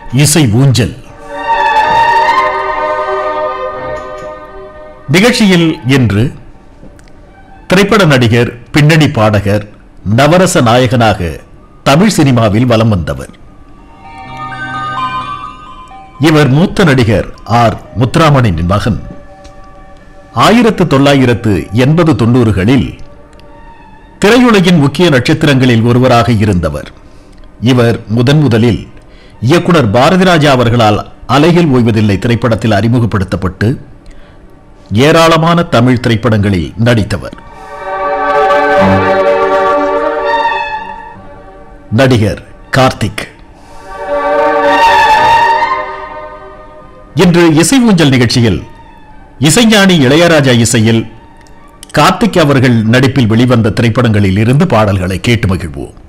இசை ஊஞ்சல் நிகழ்ச்சியில் இன்று திரைப்பட நடிகர் பின்னணி பாடகர் நவரச நாயகனாக தமிழ் சினிமாவில் வலம் வந்தவர் இவர் மூத்த நடிகர் ஆர் முத்துராமனின் மகன் ஆயிரத்து தொள்ளாயிரத்து எண்பது தொண்ணூறுகளில் திரையுலகின் முக்கிய நட்சத்திரங்களில் ஒருவராக இருந்தவர் இவர் முதன் முதலில் இயக்குனர் பாரதிராஜா அவர்களால் அலைகள் ஓய்வதில்லை திரைப்படத்தில் அறிமுகப்படுத்தப்பட்டு ஏராளமான தமிழ் திரைப்படங்களில் நடித்தவர் நடிகர் கார்த்திக் இன்று இசை ஊஞ்சல் நிகழ்ச்சியில் இசைஞானி இளையராஜா இசையில் கார்த்திக் அவர்கள் நடிப்பில் வெளிவந்த திரைப்படங்களில் இருந்து பாடல்களை கேட்டு மகிழ்வோம்